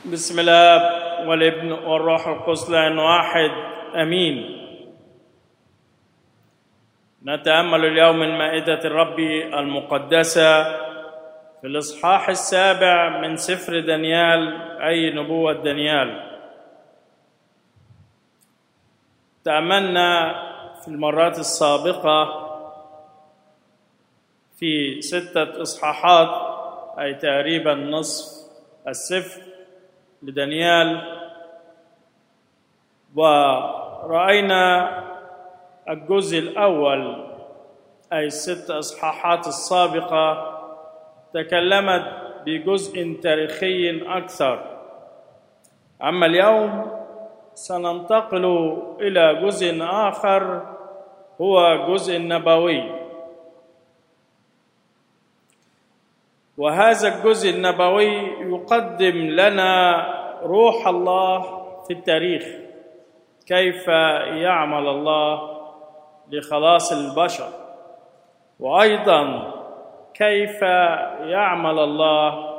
بسم الله والابن والروح القدس لان واحد امين نتامل اليوم من مائده الرب المقدسه في الاصحاح السابع من سفر دانيال اي نبوه دانيال تاملنا في المرات السابقه في سته اصحاحات اي تقريبا نصف السفر لدانيال ورأينا الجزء الأول أي الست إصحاحات السابقة تكلمت بجزء تاريخي أكثر أما اليوم سننتقل إلى جزء آخر هو جزء نبوي وهذا الجزء النبوي يقدم لنا روح الله في التاريخ كيف يعمل الله لخلاص البشر وايضا كيف يعمل الله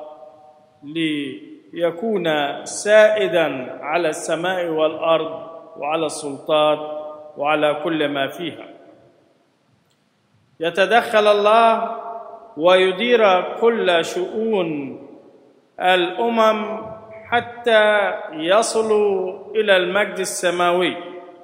ليكون سائدا على السماء والارض وعلى السلطات وعلى كل ما فيها يتدخل الله ويدير كل شؤون الامم حتى يصلوا الى المجد السماوي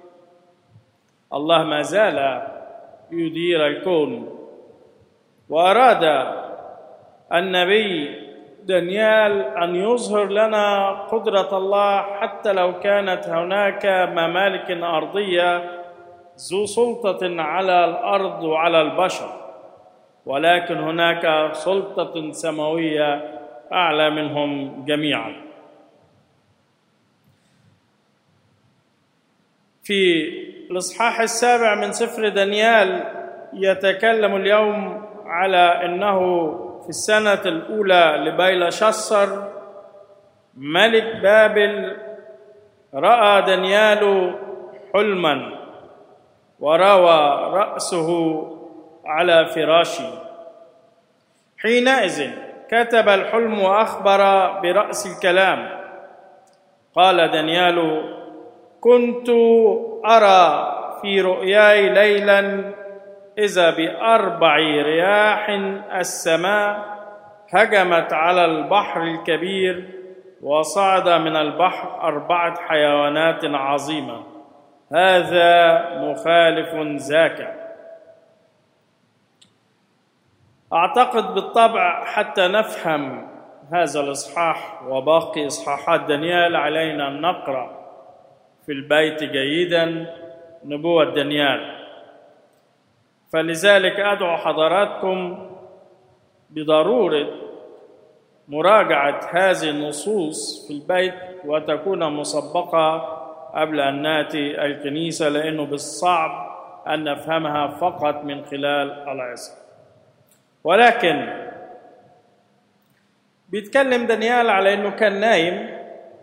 الله ما زال يدير الكون واراد النبي دانيال ان يظهر لنا قدره الله حتى لو كانت هناك ممالك ارضيه ذو سلطه على الارض وعلى البشر ولكن هناك سلطه سماويه اعلى منهم جميعا في الاصحاح السابع من سفر دانيال يتكلم اليوم على انه في السنه الاولى لبيلا شصر ملك بابل راى دانيال حلما وروى راسه على فراشي حينئذ كتب الحلم واخبر براس الكلام قال دانيال كنت ارى في رؤياي ليلا اذا باربع رياح السماء هجمت على البحر الكبير وصعد من البحر اربعه حيوانات عظيمه هذا مخالف ذاك اعتقد بالطبع حتى نفهم هذا الاصحاح وباقي اصحاحات دانيال علينا ان نقرا في البيت جيدا نبوه دانيال فلذلك ادعو حضراتكم بضروره مراجعه هذه النصوص في البيت وتكون مسبقه قبل ان ناتي الكنيسه لانه بالصعب ان نفهمها فقط من خلال العظه ولكن بيتكلم دانيال على انه كان نايم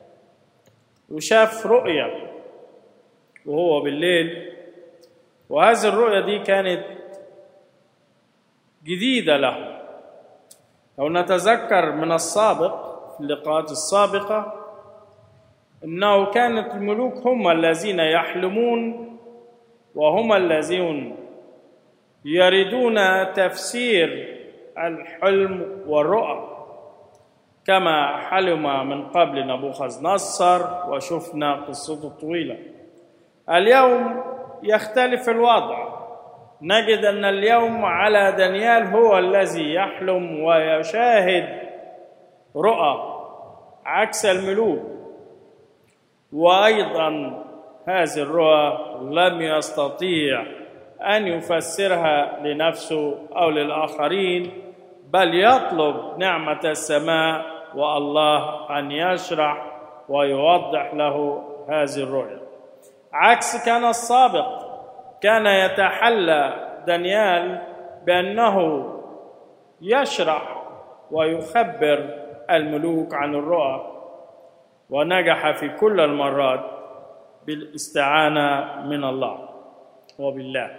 وشاف رؤيا وهو بالليل وهذه الرؤيا دي كانت جديده له لو نتذكر من السابق في اللقاءات السابقه انه كانت الملوك هم الذين يحلمون وهم الذين يريدون تفسير الحلم والرؤى كما حلم من قبل نبوخذ نصر وشفنا قصته الطويله اليوم يختلف الوضع نجد ان اليوم على دانيال هو الذي يحلم ويشاهد رؤى عكس الملوك وايضا هذه الرؤى لم يستطيع ان يفسرها لنفسه او للاخرين بل يطلب نعمه السماء والله ان يشرح ويوضح له هذه الرؤيا عكس كان السابق كان يتحلى دانيال بانه يشرح ويخبر الملوك عن الرؤى ونجح في كل المرات بالاستعانه من الله وبالله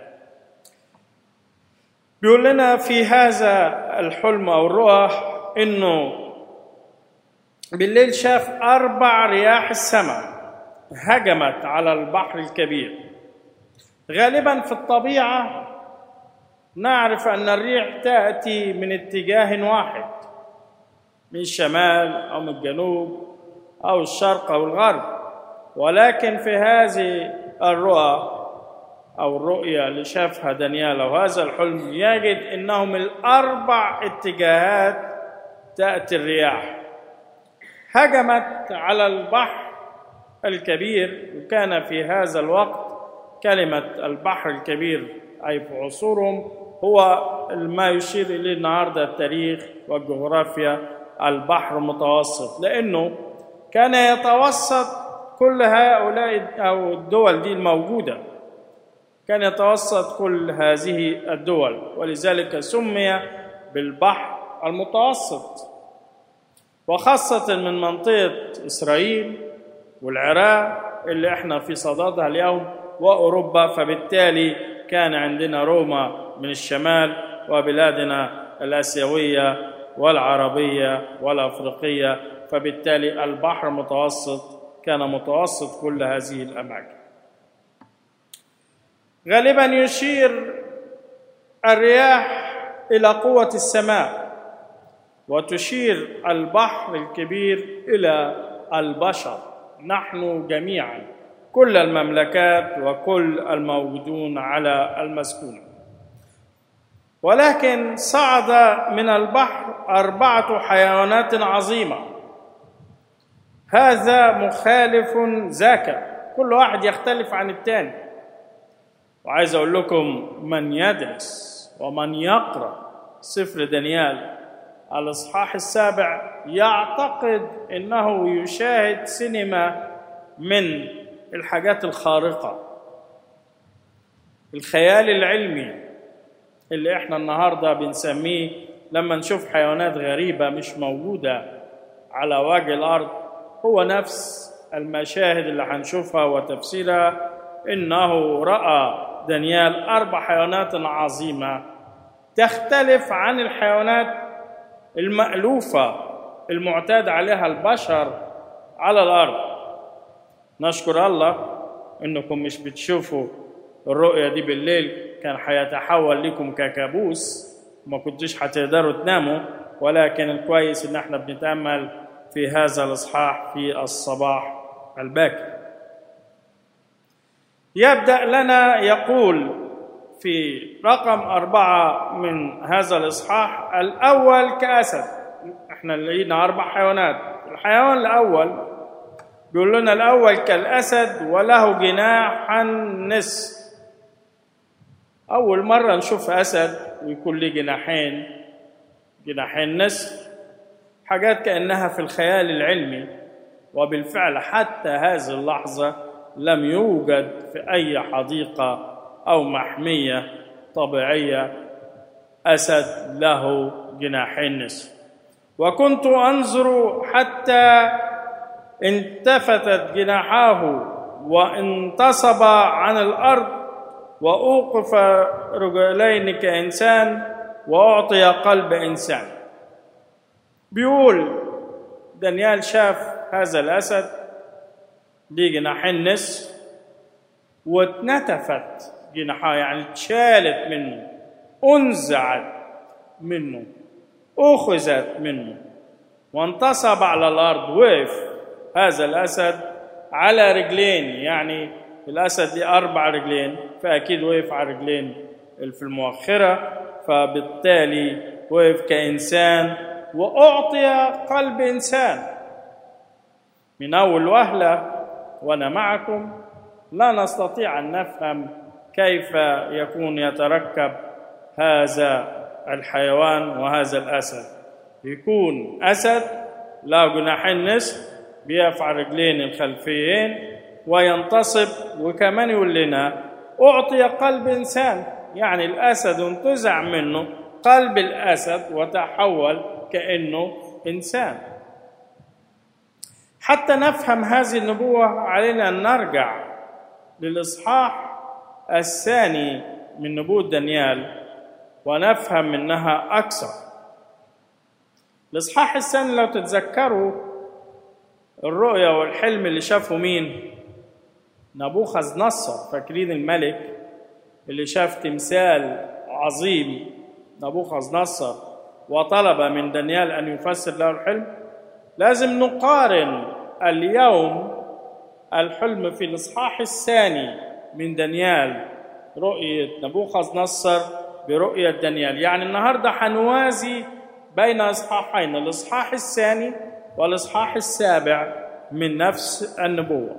بيقول لنا في هذا الحلم او الرؤى انه بالليل شاف أربع رياح السماء هجمت على البحر الكبير غالبا في الطبيعة نعرف أن الريح تأتي من اتجاه واحد من الشمال أو من الجنوب أو الشرق أو الغرب ولكن في هذه الرؤى أو الرؤيا اللي شافها دانيال أو هذا الحلم يجد أنه من الأربع اتجاهات تأتي الرياح هجمت على البحر الكبير وكان في هذا الوقت كلمة البحر الكبير أي في عصورهم هو ما يشير إليه النهاردة التاريخ والجغرافيا البحر المتوسط لأنه كان يتوسط كل هؤلاء أو الدول دي الموجودة كان يتوسط كل هذه الدول ولذلك سمي بالبحر المتوسط وخاصة من منطقة إسرائيل والعراق اللي احنا في صددها اليوم وأوروبا فبالتالي كان عندنا روما من الشمال وبلادنا الآسيوية والعربية والأفريقية فبالتالي البحر المتوسط كان متوسط كل هذه الأماكن غالبا يشير الرياح إلى قوة السماء وتشير البحر الكبير إلى البشر نحن جميعا كل المملكات وكل الموجودون على المسكونه ولكن صعد من البحر اربعه حيوانات عظيمه هذا مخالف ذاك كل واحد يختلف عن الثاني وعايز اقول لكم من يدرس ومن يقرا سفر دانيال الاصحاح السابع يعتقد انه يشاهد سينما من الحاجات الخارقه الخيال العلمي اللي احنا النهارده بنسميه لما نشوف حيوانات غريبه مش موجوده على وجه الارض هو نفس المشاهد اللي هنشوفها وتفسيرها انه راى دانيال اربع حيوانات عظيمه تختلف عن الحيوانات المالوفه المعتاد عليها البشر على الارض نشكر الله انكم مش بتشوفوا الرؤية دي بالليل كان هيتحول لكم ككابوس ما كنتوش هتقدروا تناموا ولكن الكويس ان احنا بنتامل في هذا الاصحاح في الصباح الباكر يبدا لنا يقول في رقم أربعة من هذا الإصحاح الأول كأسد احنا لقينا أربع حيوانات الحيوان الأول بيقول لنا الأول كالأسد وله جناح النسر أول مرة نشوف أسد ويكون له جناحين جناحين نسر حاجات كأنها في الخيال العلمي وبالفعل حتى هذه اللحظة لم يوجد في أي حديقة أو محمية طبيعية أسد له جناحين نسر وكنت أنظر حتى انتفتت جناحاه وانتصب عن الأرض وأوقف رجلين كإنسان وأعطي قلب إنسان بيقول دانيال شاف هذا الأسد ليه جناحين نسر واتنتفت جناحاه يعني اتشالت منه انزعت منه اخذت منه وانتصب على الارض وقف هذا الاسد على رجلين يعني الاسد دي اربع رجلين فاكيد وقف على رجلين في المؤخره فبالتالي وقف كانسان واعطي قلب انسان من اول وهله وانا معكم لا نستطيع ان نفهم كيف يكون يتركب هذا الحيوان وهذا الاسد يكون اسد له جناحين نسر بيقف على رجلين الخلفيين وينتصب وكمان يقول لنا اعطي قلب انسان يعني الاسد انتزع منه قلب الاسد وتحول كانه انسان حتى نفهم هذه النبوه علينا ان نرجع للاصحاح الثاني من نبوة دانيال ونفهم منها أكثر الإصحاح الثاني لو تتذكروا الرؤية والحلم اللي شافه مين نبوخذ نصر فاكرين الملك اللي شاف تمثال عظيم نبوخذ نصر وطلب من دانيال أن يفسر له الحلم لازم نقارن اليوم الحلم في الإصحاح الثاني من دانيال رؤية نبوخذ نصر برؤية دانيال يعني النهاردة حنوازي بين إصحاحين الإصحاح الثاني والإصحاح السابع من نفس النبوة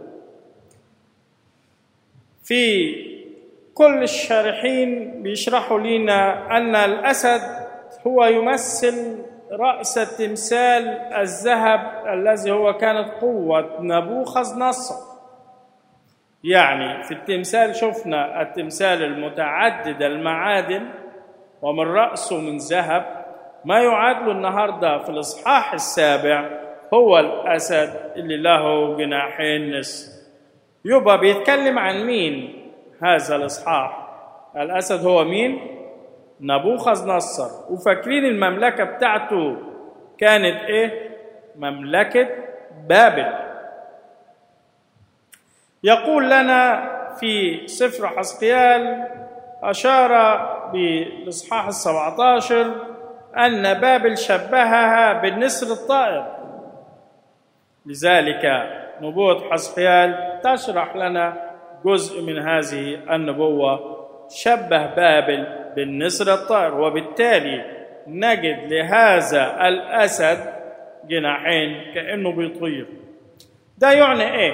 في كل الشارحين بيشرحوا لنا أن الأسد هو يمثل رأس التمثال الذهب الذي هو كانت قوة نبوخذ نصر يعني في التمثال شفنا التمثال المتعدد المعادن ومن رأسه من ذهب ما يعادل النهاردة في الإصحاح السابع هو الأسد اللي له جناحين نصف يبقى بيتكلم عن مين هذا الإصحاح الأسد هو مين نبوخذ نصر وفاكرين المملكة بتاعته كانت إيه مملكة بابل يقول لنا في سفر حسقيال أشار بالإصحاح السبعة عشر أن بابل شبهها بالنسر الطائر لذلك نبوة حسقيال تشرح لنا جزء من هذه النبوة شبه بابل بالنسر الطائر وبالتالي نجد لهذا الأسد جناحين كأنه بيطير ده يعني إيه؟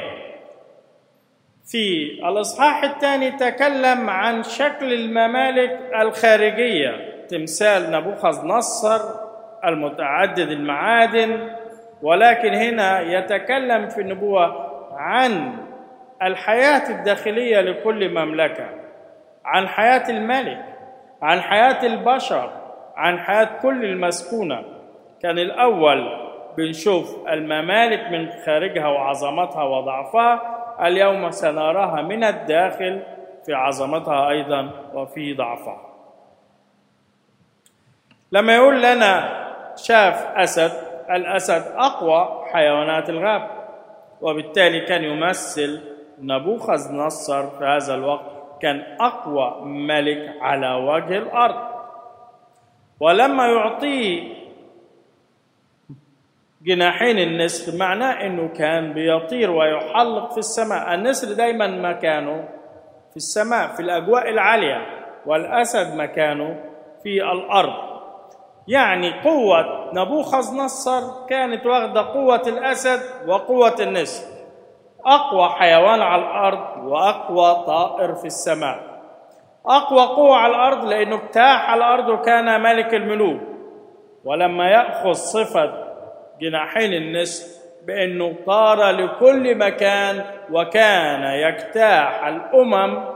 في الإصحاح الثاني تكلم عن شكل الممالك الخارجية تمثال نبوخذ نصر المتعدد المعادن ولكن هنا يتكلم في النبوة عن الحياة الداخلية لكل مملكة عن حياة الملك عن حياة البشر عن حياة كل المسكونة كان الأول بنشوف الممالك من خارجها وعظمتها وضعفها اليوم سنراها من الداخل في عظمتها أيضا وفي ضعفها لما يقول لنا شاف أسد الأسد أقوى حيوانات الغاب وبالتالي كان يمثل نبوخذ نصر في هذا الوقت كان أقوى ملك على وجه الأرض ولما يعطيه جناحين النسر معناه انه كان بيطير ويحلق في السماء النسر دايما مكانه في السماء في الاجواء العاليه والاسد مكانه في الارض يعني قوه نبوخذ نصر كانت واخده قوه الاسد وقوه النسر اقوى حيوان على الارض واقوى طائر في السماء اقوى قوه على الارض لانه اجتاح الارض وكان ملك الملوك ولما ياخذ صفه جناحين النسر بانه طار لكل مكان وكان يجتاح الامم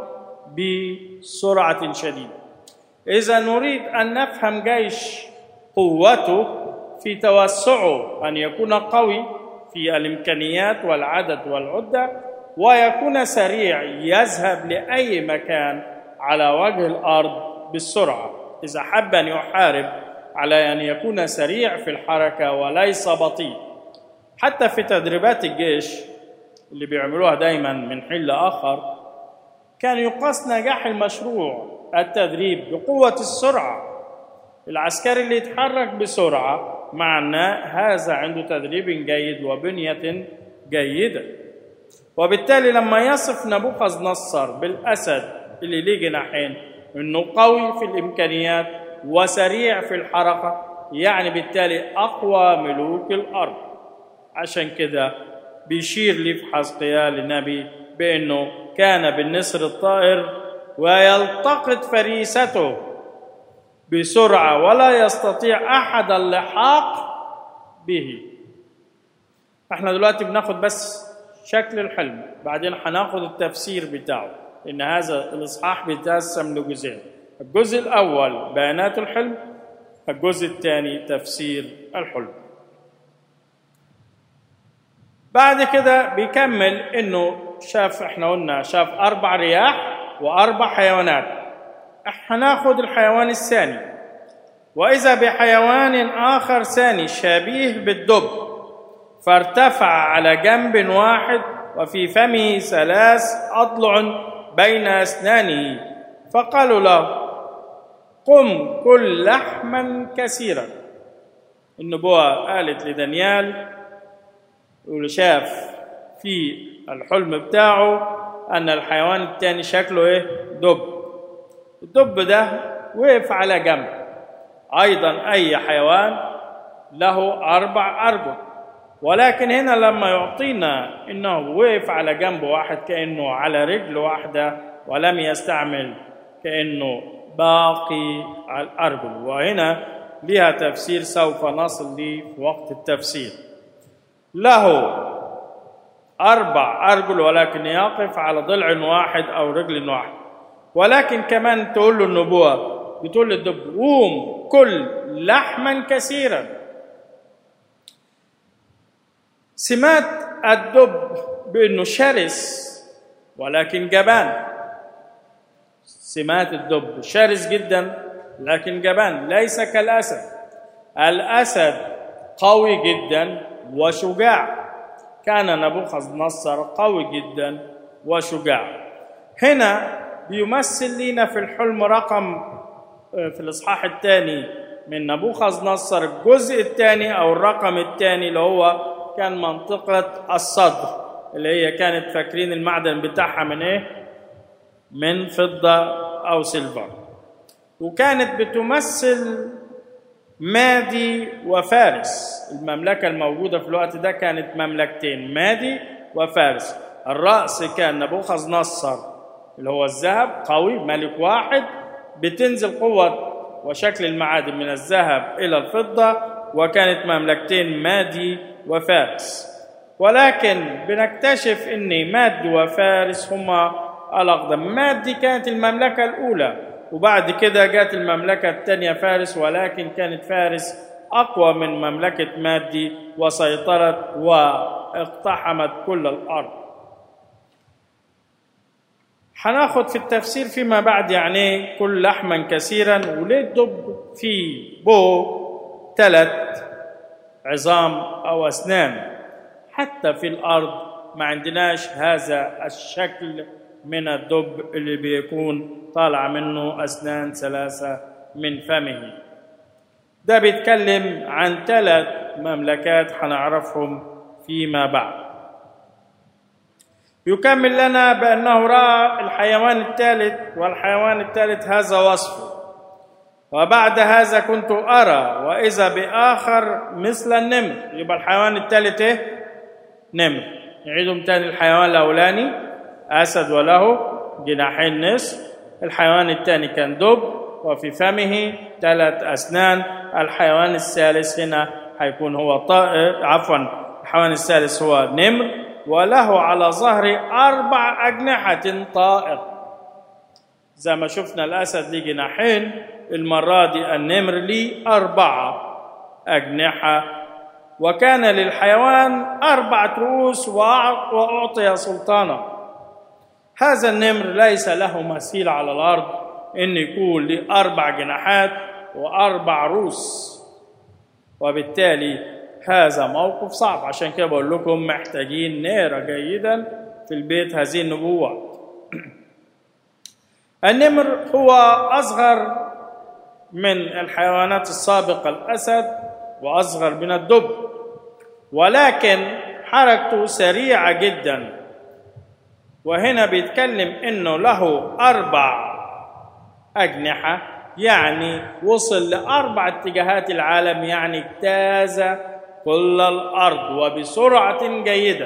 بسرعه شديده اذا نريد ان نفهم جيش قوته في توسعه ان يكون قوي في الامكانيات والعدد والعده ويكون سريع يذهب لاي مكان على وجه الارض بالسرعه اذا حب ان يحارب على ان يكون سريع في الحركه وليس بطيء حتى في تدريبات الجيش اللي بيعملوها دايما من حين لاخر كان يقاس نجاح المشروع التدريب بقوه السرعه العسكري اللي يتحرك بسرعه معناه هذا عنده تدريب جيد وبنيه جيده وبالتالي لما يصف نبوخذ نصر بالاسد اللي ليه جناحين انه قوي في الامكانيات وسريع في الحركة يعني بالتالي أقوى ملوك الأرض عشان كده بيشير لي في حزقيال النبي بأنه كان بالنسر الطائر ويلتقط فريسته بسرعة ولا يستطيع أحد اللحاق به احنا دلوقتي بناخد بس شكل الحلم بعدين هناخد التفسير بتاعه ان هذا الاصحاح بيتقسم لجزئين الجزء الأول بيانات الحلم الجزء الثاني تفسير الحلم بعد كده بيكمل انه شاف احنا قلنا شاف اربع رياح واربع حيوانات هناخد الحيوان الثاني واذا بحيوان اخر ثاني شبيه بالدب فارتفع على جنب واحد وفي فمه ثلاث أضلع بين أسنانه فقالوا له قم كل لحما كثيرا النبوة قالت لدانيال يقول شاف في الحلم بتاعه أن الحيوان التاني شكله إيه؟ دب الدب ده وقف على جنب أيضا أي حيوان له أربع أرجل ولكن هنا لما يعطينا انه وقف على جنب واحد كانه على رجل واحده ولم يستعمل كانه باقي على الارجل وهنا لها تفسير سوف نصل ليه في وقت التفسير له اربع ارجل ولكن يقف على ضلع واحد او رجل واحد ولكن كمان تقول له النبوه بتقول للدب قوم كل لحما كثيرا سمات الدب بانه شرس ولكن جبان سمات الدب شرس جدا لكن جبان ليس كالاسد الاسد قوي جدا وشجاع كان نبوخذ نصر قوي جدا وشجاع هنا بيمثل لنا في الحلم رقم في الاصحاح الثاني من نبوخذ نصر الجزء الثاني او الرقم الثاني اللي هو كان منطقة الصدر اللي هي كانت فاكرين المعدن بتاعها من ايه؟ من فضة أو سيلفر وكانت بتمثل مادي وفارس المملكة الموجودة في الوقت ده كانت مملكتين مادي وفارس الرأس كان نبوخذ نصر اللي هو الذهب قوي ملك واحد بتنزل قوة وشكل المعادن من الذهب إلى الفضة وكانت مملكتين مادي وفارس ولكن بنكتشف ان ماد وفارس هما الاقدم ماد دي كانت المملكه الاولى وبعد كده جت المملكه الثانيه فارس ولكن كانت فارس اقوى من مملكه مادي وسيطرت واقتحمت كل الارض هناخد في التفسير فيما بعد يعني كل لحما كثيرا وليه الدب في بو ثلاث عظام او اسنان حتى في الارض ما عندناش هذا الشكل من الدب اللي بيكون طالع منه اسنان ثلاثه من فمه ده بيتكلم عن ثلاث مملكات هنعرفهم فيما بعد يكمل لنا بانه راى الحيوان الثالث والحيوان الثالث هذا وصفه وبعد هذا كنت أرى وإذا بآخر مثل النمر يبقى الحيوان الثالث إيه؟ نمر نعيدهم تاني الحيوان الأولاني أسد وله جناحين نصف الحيوان الثاني كان دب وفي فمه ثلاث أسنان الحيوان الثالث هنا هيكون هو طائر عفوا الحيوان الثالث هو نمر وله على ظهره أربع أجنحة طائر زي ما شفنا الأسد ليه جناحين المرة دي النمر ليه أربعة أجنحة وكان للحيوان أربعة رؤوس وأعطي سلطانا هذا النمر ليس له مثيل على الأرض إن يكون له أربع جناحات وأربع رؤوس وبالتالي هذا موقف صعب عشان كده بقول لكم محتاجين نقرا جيدا في البيت هذه النبوات النمر هو أصغر من الحيوانات السابقة الأسد وأصغر من الدب ولكن حركته سريعة جدا وهنا بيتكلم إنه له أربع أجنحة يعني وصل لأربع اتجاهات العالم يعني اجتاز كل الأرض وبسرعة جيدة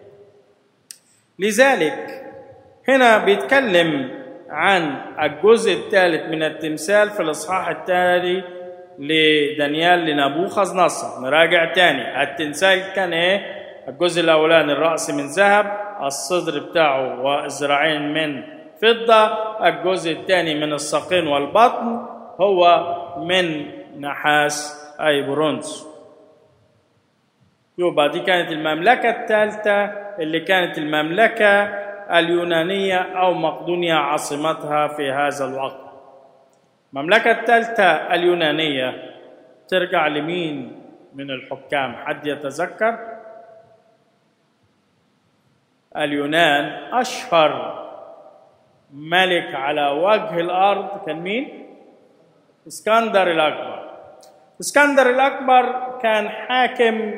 لذلك هنا بيتكلم عن الجزء الثالث من التمثال في الإصحاح التالي لدانيال لنبوخذ نصر نراجع تاني التمثال كان ايه الجزء الاولاني الراس من ذهب الصدر بتاعه والذراعين من فضه الجزء الثاني من الساقين والبطن هو من نحاس اي برونز يبقى دي كانت المملكه الثالثه اللي كانت المملكه اليونانيه او مقدونيا عاصمتها في هذا الوقت المملكة الثالثة اليونانية ترجع لمين من الحكام حد يتذكر اليونان أشهر ملك على وجه الأرض كان مين؟ اسكندر الأكبر اسكندر الأكبر كان حاكم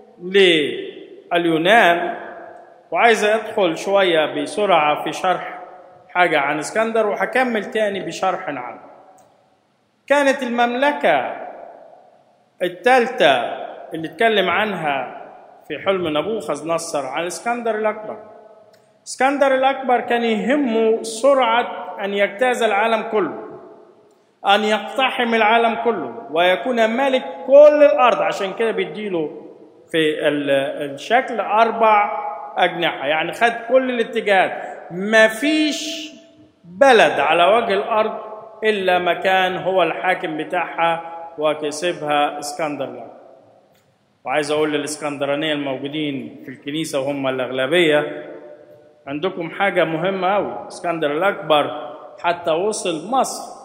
لليونان وعايز أدخل شوية بسرعة في شرح حاجة عن اسكندر وهكمل تاني بشرح عنه كانت المملكة الثالثة اللي اتكلم عنها في حلم نبوخذ نصر عن اسكندر الأكبر اسكندر الأكبر كان يهمه سرعة أن يجتاز العالم كله أن يقتحم العالم كله ويكون ملك كل الأرض عشان كده بيديله في الشكل أربع أجنحة يعني خد كل الاتجاهات ما فيش بلد على وجه الأرض إلا مكان هو الحاكم بتاعها وكسبها اسكندر الأكبر وعايز أقول للإسكندرانية الموجودين في الكنيسة وهم الأغلبية عندكم حاجة مهمة أوي اسكندر الأكبر حتى وصل مصر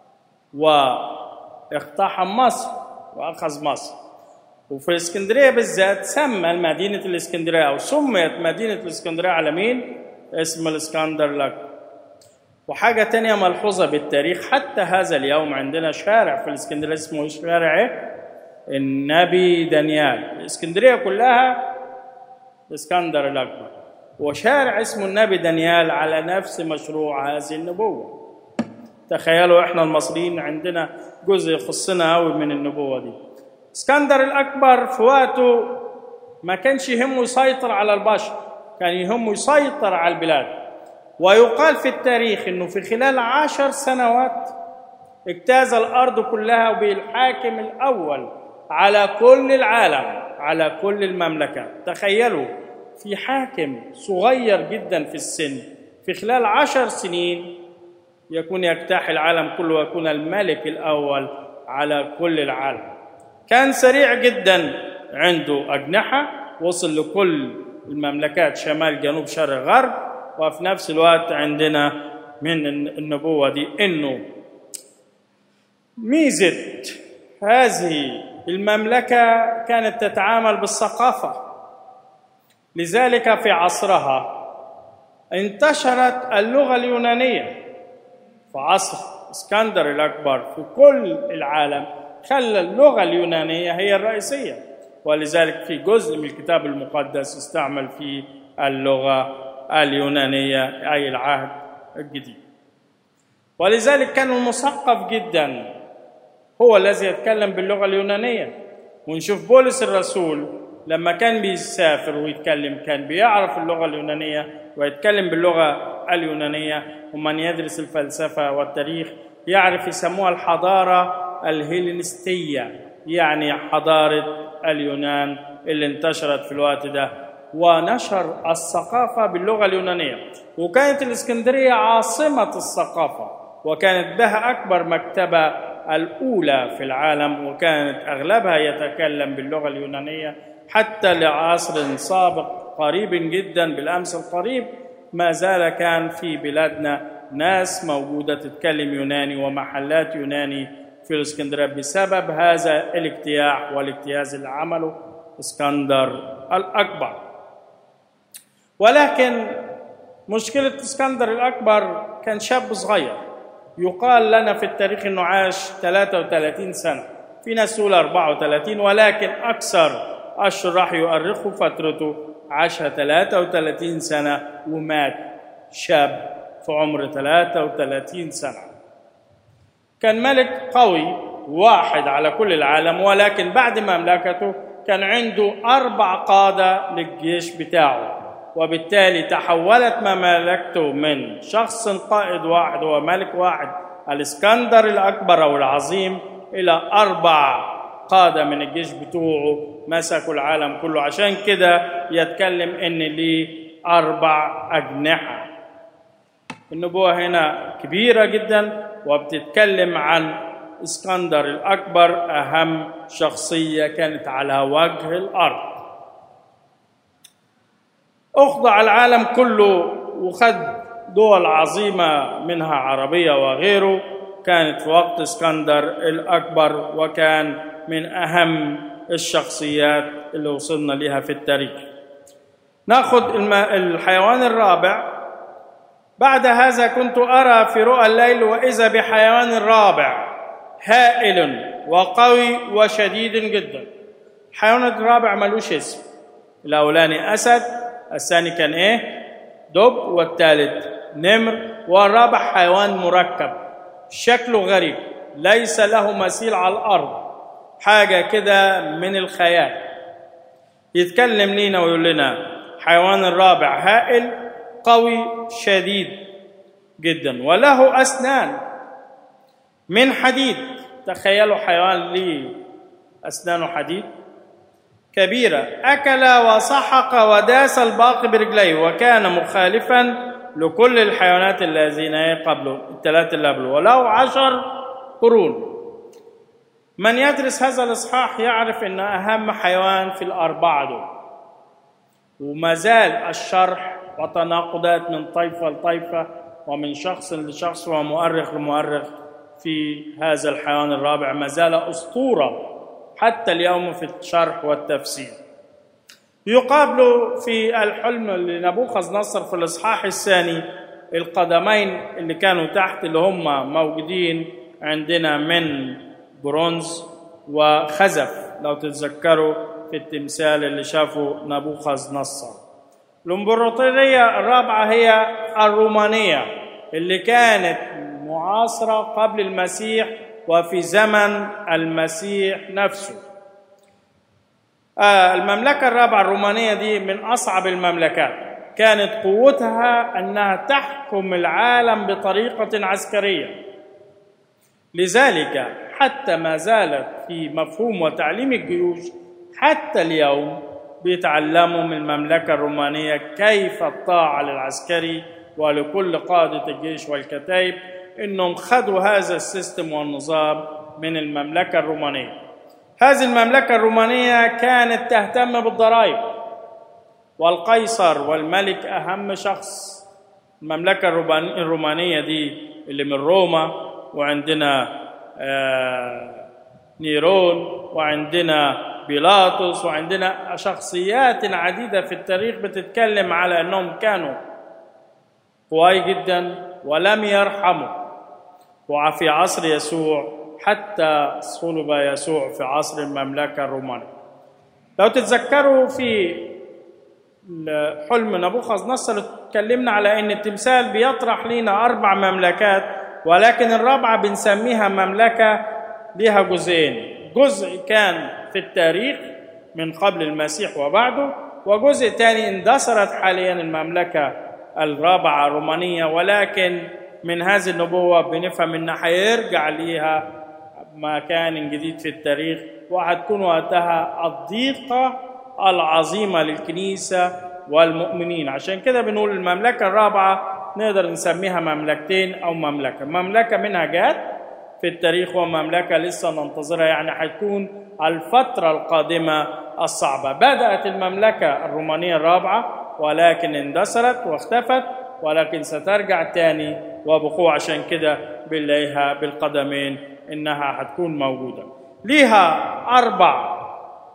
واقتحم مصر وأخذ مصر وفي الإسكندرية بالذات سمى مدينة الإسكندرية أو سميت مدينة الإسكندرية على مين؟ اسم الإسكندر الأكبر وحاجة تانية ملحوظة بالتاريخ حتى هذا اليوم عندنا شارع في الإسكندرية اسمه شارع إيه؟ النبي دانيال الإسكندرية كلها الإسكندر الأكبر وشارع اسمه النبي دانيال على نفس مشروع هذه النبوة تخيلوا احنا المصريين عندنا جزء يخصنا قوي من النبوة دي اسكندر الأكبر في وقته ما كانش يهمه يسيطر على البشر كان يهمه يسيطر على البلاد ويقال في التاريخ انه في خلال عشر سنوات اجتاز الارض كلها وبالحاكم الاول على كل العالم على كل المملكه تخيلوا في حاكم صغير جدا في السن في خلال عشر سنين يكون يجتاح العالم كله ويكون الملك الاول على كل العالم كان سريع جدا عنده اجنحه وصل لكل المملكات شمال جنوب شرق غرب وفي نفس الوقت عندنا من النبوة دي إنه ميزة هذه المملكة كانت تتعامل بالثقافة لذلك في عصرها انتشرت اللغة اليونانية في عصر اسكندر الأكبر في كل العالم خلى اللغة اليونانية هي الرئيسية ولذلك في جزء من الكتاب المقدس استعمل فيه اللغة اليونانية أي العهد الجديد ولذلك كان المثقف جدا هو الذي يتكلم باللغة اليونانية ونشوف بولس الرسول لما كان بيسافر ويتكلم كان بيعرف اللغة اليونانية ويتكلم باللغة اليونانية ومن يدرس الفلسفة والتاريخ يعرف يسموها الحضارة الهيلينستية يعني حضارة اليونان اللي انتشرت في الوقت ده ونشر الثقافة باللغة اليونانية وكانت الإسكندرية عاصمة الثقافة وكانت بها أكبر مكتبة الأولى في العالم وكانت أغلبها يتكلم باللغة اليونانية حتى لعصر سابق قريب جدا بالأمس القريب ما زال كان في بلادنا ناس موجودة تتكلم يوناني ومحلات يوناني في الإسكندرية بسبب هذا الاجتياح والاجتياز اللي عمله اسكندر الأكبر ولكن مشكلة اسكندر الأكبر كان شاب صغير يقال لنا في التاريخ أنه عاش 33 سنة في ناس تقول 34 ولكن أكثر الشراح يؤرخوا فترته عاش 33 سنة ومات شاب في عمر 33 سنة كان ملك قوي واحد على كل العالم ولكن بعد مملكته كان عنده أربع قادة للجيش بتاعه وبالتالي تحولت مملكته من شخص قائد واحد هو ملك واحد الاسكندر الأكبر أو العظيم إلى أربع قادة من الجيش بتوعه مسكوا العالم كله عشان كده يتكلم إن ليه أربع أجنحة النبوة هنا كبيرة جدا وبتتكلم عن اسكندر الأكبر أهم شخصية كانت على وجه الأرض أخضع العالم كله وخد دول عظيمة منها عربية وغيره كانت في وقت اسكندر الأكبر وكان من أهم الشخصيات اللي وصلنا لها في التاريخ ناخذ الم- الحيوان الرابع بعد هذا كنت أرى في رؤى الليل وإذا بحيوان رابع هائل وقوي وشديد جدا الحيوان الرابع ملوش اسم الأولاني أسد الثاني كان إيه دب والثالث نمر والرابع حيوان مركب شكله غريب ليس له مثيل على الأرض حاجة كده من الخيال يتكلم لينا ويقول لنا حيوان الرابع هائل قوي شديد جدا وله أسنان من حديد تخيلوا حيوان ليه أسنانه حديد كبيرة أكل وسحق وداس الباقي برجليه وكان مخالفا لكل الحيوانات الذين قبله الثلاثة اللي قبله وله عشر قرون من يدرس هذا الإصحاح يعرف أن أهم حيوان في الأربعة دول وما زال الشرح وتناقضات من طائفة لطائفة ومن شخص لشخص ومؤرخ لمؤرخ في هذا الحيوان الرابع ما زال أسطورة حتى اليوم في الشرح والتفسير يقابل في الحلم لنبوخذ نصر في الإصحاح الثاني القدمين اللي كانوا تحت اللي هم موجودين عندنا من برونز وخزف لو تتذكروا في التمثال اللي شافه نبوخذ نصر الامبراطورية الرابعة هي الرومانية اللي كانت معاصرة قبل المسيح وفي زمن المسيح نفسه آه المملكة الرابعة الرومانية دي من أصعب المملكات كانت قوتها أنها تحكم العالم بطريقة عسكرية لذلك حتى ما زالت في مفهوم وتعليم الجيوش حتى اليوم بيتعلموا من المملكة الرومانية كيف الطاعة للعسكري ولكل قادة الجيش والكتائب انهم خدوا هذا السيستم والنظام من المملكة الرومانية هذه المملكة الرومانية كانت تهتم بالضرائب والقيصر والملك أهم شخص المملكة الرومانية دي اللي من روما وعندنا آه نيرون وعندنا بيلاطس وعندنا شخصيات عديدة في التاريخ بتتكلم على أنهم كانوا قوي جدا ولم يرحموا وفي عصر يسوع حتى صلب يسوع في عصر المملكة الرومانية لو تتذكروا في حلم نبوخذ نصر اتكلمنا على ان التمثال بيطرح لنا اربع مملكات ولكن الرابعه بنسميها مملكه لها جزئين جزء كان في التاريخ من قبل المسيح وبعده وجزء ثاني اندثرت حاليا المملكه الرابعه الرومانيه ولكن من هذه النبوه بنفهم ان هيرجع ليها مكان جديد في التاريخ وهتكون وقتها الضيقه العظيمه للكنيسه والمؤمنين عشان كده بنقول المملكه الرابعه نقدر نسميها مملكتين او مملكه مملكه منها جات في التاريخ ومملكه لسه ننتظرها يعني هتكون الفتره القادمه الصعبه بدات المملكه الرومانيه الرابعه ولكن اندثرت واختفت ولكن سترجع تاني وبقوة عشان كده بنلاقيها بالقدمين انها هتكون موجوده ليها اربع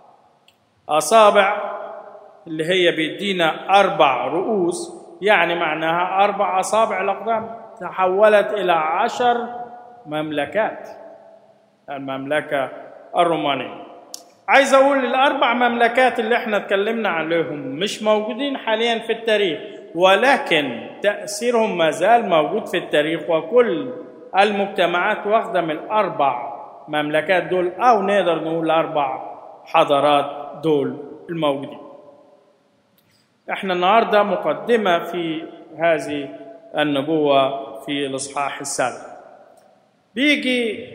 اصابع اللي هي بيدينا اربع رؤوس يعني معناها اربع اصابع الاقدام تحولت الى عشر مملكات المملكه الرومانيه عايز اقول الاربع مملكات اللي احنا اتكلمنا عليهم مش موجودين حاليا في التاريخ ولكن تاثيرهم ما زال موجود في التاريخ وكل المجتمعات واخده من الاربع مملكات دول او نقدر نقول الاربع حضارات دول الموجودين احنا النهارده مقدمه في هذه النبوه في الاصحاح السابع بيجي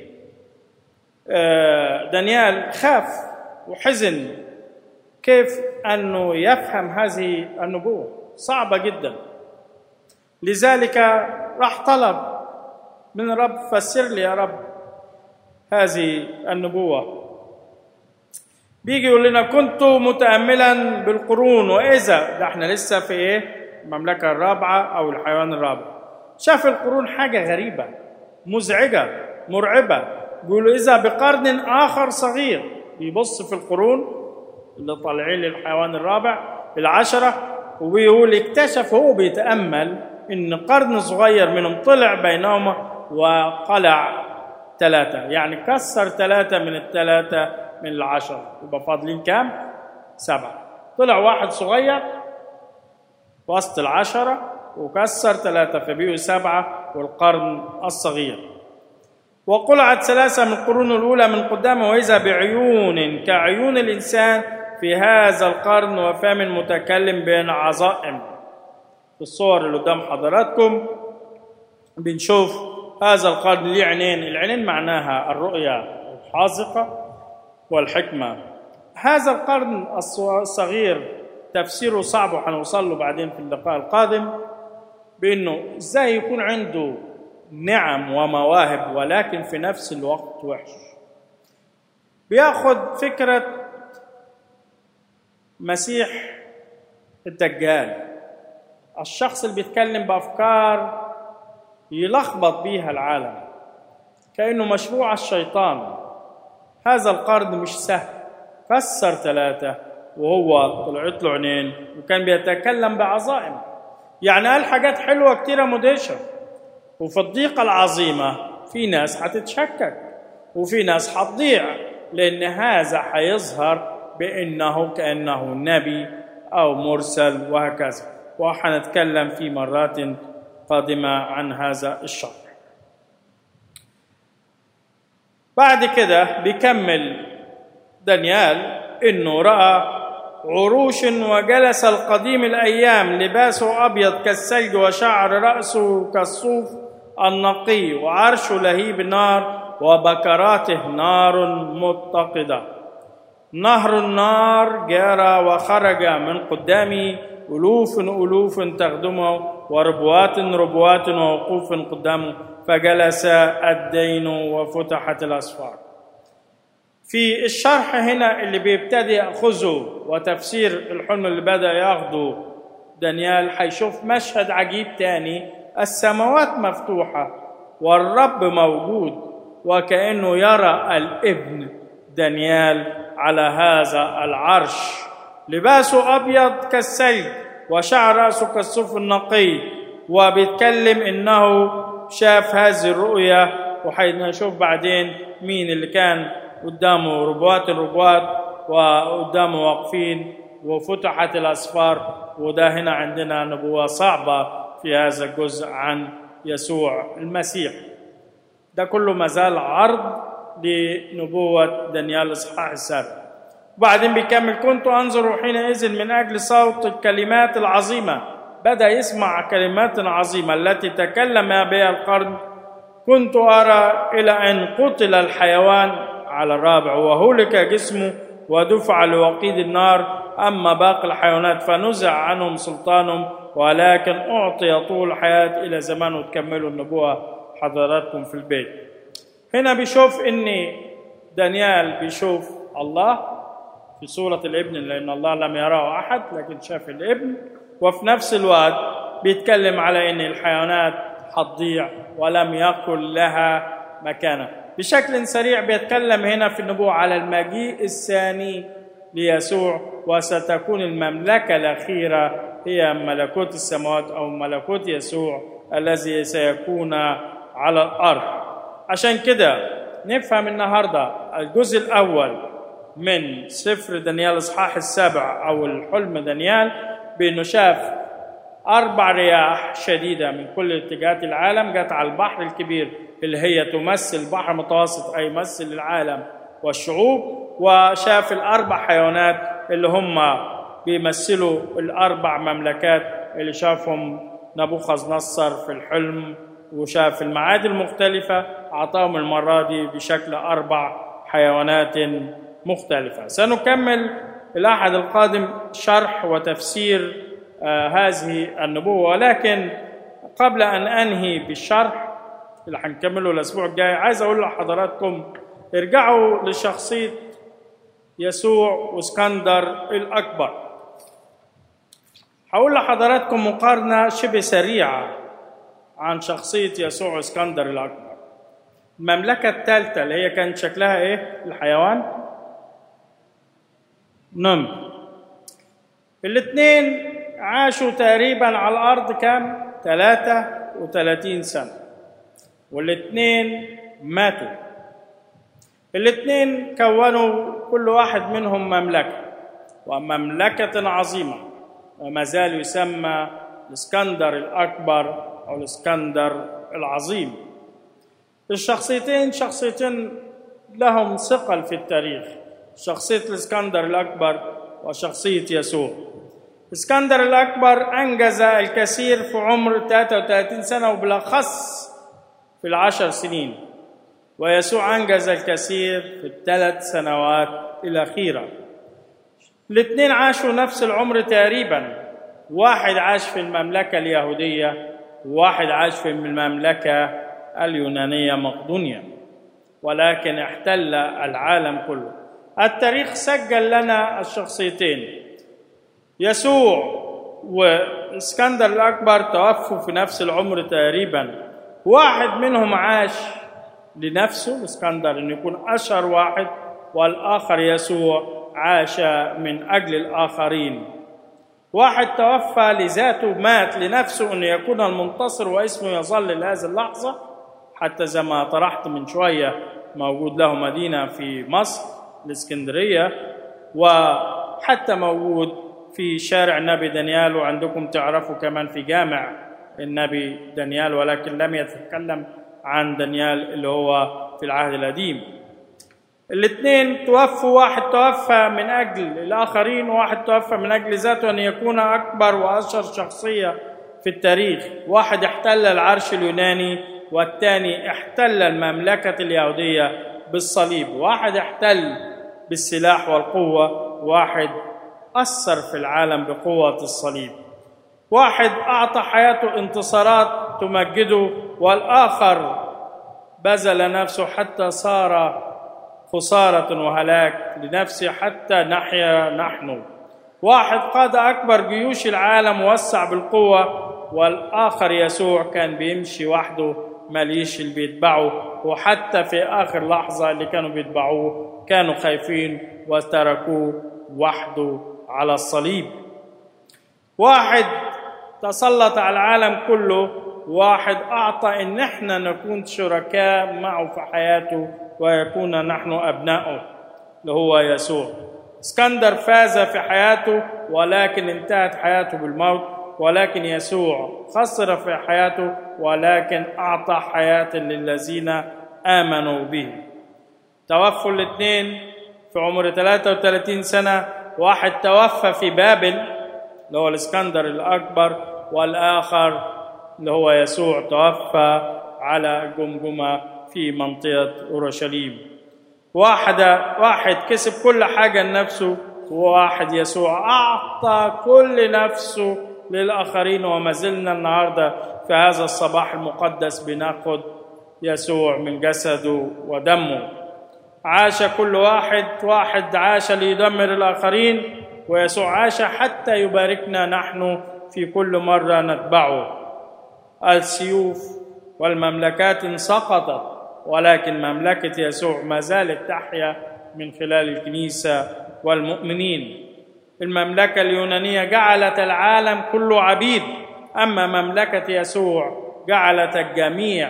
دانيال خاف وحزن كيف انه يفهم هذه النبوه صعبه جدا لذلك راح طلب من الرب فسر لي يا رب هذه النبوه بيجي يقول لنا كنت متاملا بالقرون واذا ده احنا لسه في ايه المملكه الرابعه او الحيوان الرابع شاف القرون حاجه غريبه مزعجه مرعبه بيقولوا اذا بقرن اخر صغير بيبص في القرون اللي طالعين للحيوان الرابع العشره وبيقول اكتشف هو بيتامل ان قرن صغير منهم طلع بينهما وقلع ثلاثه يعني كسر ثلاثه من الثلاثه من العشره يبقى فاضلين كام؟ سبعه طلع واحد صغير وسط العشره وكسر ثلاثه فبقوا سبعه والقرن الصغير وقلعت ثلاثة من القرون الأولى من قدامه وإذا بعيون كعيون الإنسان في هذا القرن وفم متكلم بين عظائم في الصور اللي قدام حضراتكم بنشوف هذا القرن ليه عينين العينين معناها الرؤية الحاذقة والحكمة هذا القرن الصغير تفسيره صعب وحنوصل له بعدين في اللقاء القادم بأنه إزاي يكون عنده نعم ومواهب ولكن في نفس الوقت وحش بياخد فكرة مسيح الدجال الشخص اللي بيتكلم بأفكار يلخبط بيها العالم كأنه مشروع الشيطان هذا القرن مش سهل كسر ثلاثة وهو طلعت له عينين وكان بيتكلم بعظائم يعني قال حاجات حلوة كتيرة مدهشة وفي الضيقة العظيمة في ناس هتتشكك وفي ناس هتضيع لأن هذا هيظهر بأنه كأنه نبي أو مرسل وهكذا وحنتكلم في مرات قادمة عن هذا الشرح بعد كده بيكمل دانيال انه راى عروش وجلس القديم الايام لباسه ابيض كالثلج وشعر راسه كالصوف النقي وعرش لهيب نار وبكراته نار متقده نهر النار جرى وخرج من قدامه الوف الوف تخدمه وربوات ربوات ووقوف قدامه فجلس الدين وفتحت الاسفار في الشرح هنا اللي بيبتدي ياخذه وتفسير الحلم اللي بدا ياخده دانيال هيشوف مشهد عجيب تاني السماوات مفتوحه والرب موجود وكانه يرى الابن دانيال على هذا العرش لباسه ابيض كالثلج وشعر راسه كالصوف النقي وبيتكلم انه شاف هذه الرؤيا وحنشوف بعدين مين اللي كان قدامه ربوات الربوات وقدامه واقفين وفتحت الاسفار وده هنا عندنا نبوه صعبه في هذا الجزء عن يسوع المسيح ده كله مازال عرض لنبوه دانيال الاصحاح السابع وبعدين بيكمل كنت انظر حينئذ من اجل صوت الكلمات العظيمه بدا يسمع كلمات عظيمه التي تكلم بها القرن كنت ارى الى ان قتل الحيوان على الرابع وهلك جسمه ودفع لوقيد النار اما باقي الحيوانات فنزع عنهم سلطانهم ولكن اعطي طول الحياه الى زمان وتكملوا النبوه حضراتكم في البيت هنا بيشوف ان دانيال بيشوف الله في صورة الابن لأن الله لم يراه أحد لكن شاف الابن وفي نفس الوقت بيتكلم على أن الحيوانات هتضيع ولم يكن لها مكانة بشكل سريع بيتكلم هنا في النبوة على المجيء الثاني ليسوع وستكون المملكة الأخيرة هي ملكوت السماوات أو ملكوت يسوع الذي سيكون على الأرض عشان كده نفهم النهارده الجزء الأول من سفر دانيال الاصحاح السابع او الحلم دانيال بانه شاف اربع رياح شديده من كل اتجاهات العالم جت على البحر الكبير اللي هي تمثل البحر المتوسط اي يمثل العالم والشعوب وشاف الاربع حيوانات اللي هم بيمثلوا الاربع مملكات اللي شافهم نبوخذ نصر في الحلم وشاف المعادن المختلفه اعطاهم المره دي بشكل اربع حيوانات مختلفة سنكمل الأحد القادم شرح وتفسير آه هذه النبوة ولكن قبل أن أنهي بالشرح اللي هنكمله الأسبوع الجاي عايز أقول لحضراتكم ارجعوا لشخصية يسوع واسكندر الأكبر هقول لحضراتكم مقارنة شبه سريعة عن شخصية يسوع واسكندر الأكبر المملكة الثالثة اللي هي كانت شكلها إيه الحيوان نمر الاثنين عاشوا تقريبا على الأرض كام 33 سنة والاثنين ماتوا الاثنين كونوا كل واحد منهم مملكة ومملكة عظيمة وما زال يسمى الاسكندر الأكبر أو الاسكندر العظيم الشخصيتين شخصيتين لهم ثقل في التاريخ شخصية الاسكندر الأكبر وشخصية يسوع اسكندر الأكبر أنجز الكثير في عمر 33 سنة وبالأخص في العشر سنين ويسوع أنجز الكثير في الثلاث سنوات الأخيرة الاثنين عاشوا نفس العمر تقريبا واحد عاش في المملكة اليهودية وواحد عاش في المملكة اليونانية مقدونيا ولكن احتل العالم كله التاريخ سجل لنا الشخصيتين يسوع واسكندر الأكبر توفوا في نفس العمر تقريبا واحد منهم عاش لنفسه اسكندر انه يكون اشهر واحد والاخر يسوع عاش من اجل الاخرين واحد توفى لذاته مات لنفسه انه يكون المنتصر واسمه يظل لهذه اللحظه حتى زي ما طرحت من شويه موجود له مدينه في مصر الاسكندريه وحتى موجود في شارع النبي دانيال وعندكم تعرفوا كمان في جامع النبي دانيال ولكن لم يتكلم عن دانيال اللي هو في العهد القديم الاثنين توفوا واحد توفى من اجل الاخرين وواحد توفى من اجل ذاته ان يكون اكبر واشهر شخصيه في التاريخ واحد احتل العرش اليوناني والثاني احتل المملكه اليهوديه بالصليب واحد احتل بالسلاح والقوه واحد اثر في العالم بقوه الصليب واحد اعطى حياته انتصارات تمجده والاخر بذل نفسه حتى صار خساره وهلاك لنفسه حتى نحيا نحن واحد قاد اكبر جيوش العالم ووسع بالقوه والاخر يسوع كان بيمشي وحده ماليش اللي بيتبعه وحتى في اخر لحظه اللي كانوا بيتبعوه كانوا خايفين وتركوه وحده على الصليب واحد تسلط على العالم كله واحد أعطى إن إحنا نكون شركاء معه في حياته ويكون نحن أبنائه اللي هو يسوع اسكندر فاز في حياته ولكن انتهت حياته بالموت ولكن يسوع خسر في حياته ولكن أعطى حياة للذين آمنوا به توفوا الاثنين في عمر 33 سنة واحد توفى في بابل اللي هو الاسكندر الأكبر والآخر اللي هو يسوع توفى على جمجمة في منطقة أورشليم واحدة واحد كسب كل حاجة لنفسه وواحد يسوع أعطى كل نفسه للآخرين وما زلنا النهاردة في هذا الصباح المقدس بناخد يسوع من جسده ودمه عاش كل واحد واحد عاش ليدمر الآخرين ويسوع عاش حتى يباركنا نحن في كل مرة نتبعه السيوف والمملكات سقطت ولكن مملكة يسوع ما زالت تحيا من خلال الكنيسة والمؤمنين المملكة اليونانية جعلت العالم كله عبيد أما مملكة يسوع جعلت الجميع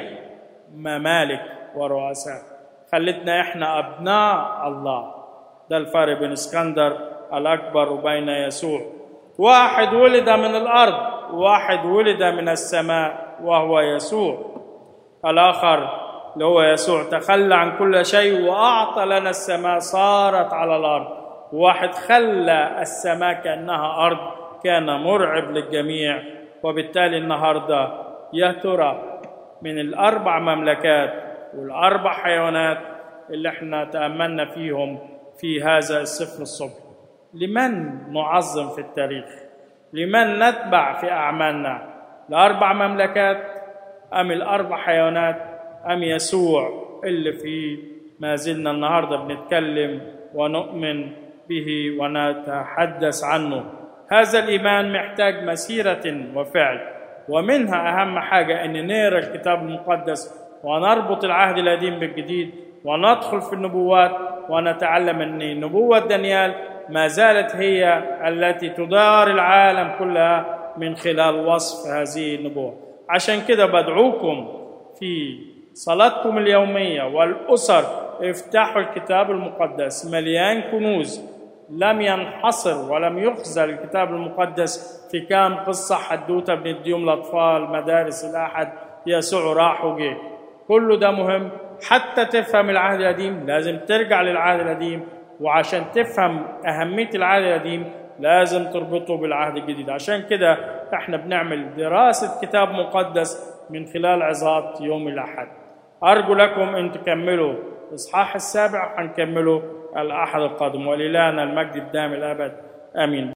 ممالك ورؤساء خلتنا احنا أبناء الله ده الفرق بين اسكندر الأكبر وبين يسوع واحد ولد من الأرض واحد ولد من السماء وهو يسوع الآخر اللي هو يسوع تخلى عن كل شيء وأعطى لنا السماء صارت على الأرض واحد خلى السماء كأنها أرض كان مرعب للجميع وبالتالي النهاردة يا ترى من الأربع مملكات والأربع حيوانات اللي احنا تأملنا فيهم في هذا السفر الصبح لمن نعظم في التاريخ لمن نتبع في أعمالنا الأربع مملكات أم الأربع حيوانات أم يسوع اللي فيه ما زلنا النهاردة بنتكلم ونؤمن به ونتحدث عنه هذا الإيمان محتاج مسيرة وفعل ومنها أهم حاجة أن نقرأ الكتاب المقدس ونربط العهد القديم بالجديد وندخل في النبوات ونتعلم أن نبوة دانيال ما زالت هي التي تدار العالم كلها من خلال وصف هذه النبوة عشان كده بدعوكم في صلاتكم اليومية والأسر افتحوا الكتاب المقدس مليان كنوز لم ينحصر ولم يخزل الكتاب المقدس في كام قصة حدوتة بنديهم الأطفال مدارس الأحد يسوع راح وجه كله ده مهم حتى تفهم العهد القديم لازم ترجع للعهد القديم وعشان تفهم أهمية العهد القديم لازم تربطه بالعهد الجديد عشان كده احنا بنعمل دراسة كتاب مقدس من خلال عظات يوم الأحد أرجو لكم أن تكملوا الإصحاح السابع هنكمله الأحد القادم ولله المجد الدائم الأبد آمين